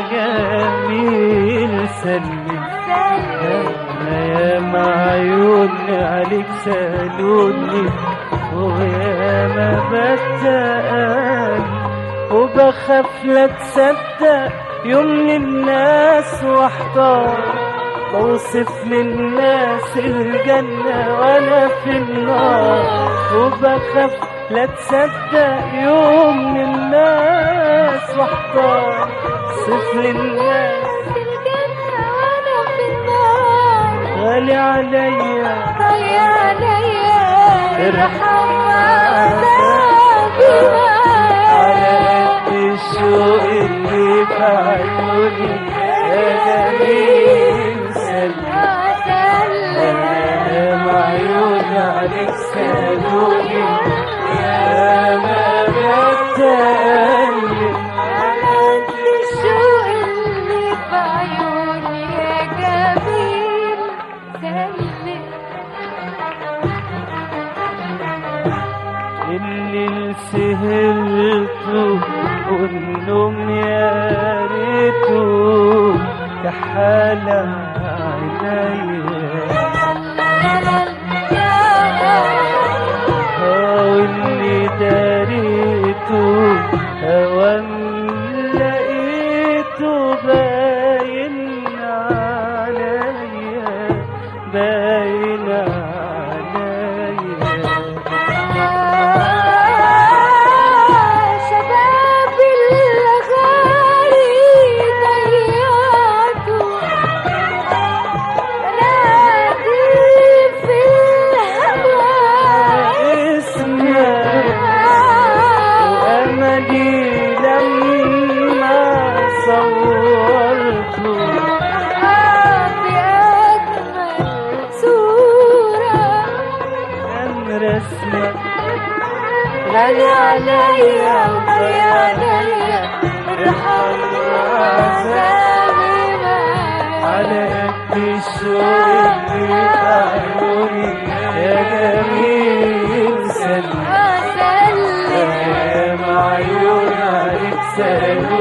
جميل سلم انا يا معيوني عليك سالوني ويا ما بتقال وبخاف لا تصدق يوم من الناس واحتار بوصف للناس الجنة وانا في النار وبخاف لا تصدق يوم من الناس واحتار صف للناس الجنة وانا في النار غالي عليا غالي عليا ارحم عذابي على قد الشوق اللي في عيوني يا جميل سلم يا معيوني عليك سالوني يا ما بتقلب اللي سهلته والنوم يا ريته كحال عينيا واللي داريته هوام لقيته باين عليا باين عليا شباب الغالي ضيعته نادي في الهوى اسمك وأملي لما صورته في أجمل صورة كان رسمك غالي عليا غالي عليا ارحم عذابي معاك على قد الشوق اللي في عيوني يا جميل سلم أسلم يا معيون عليك سلم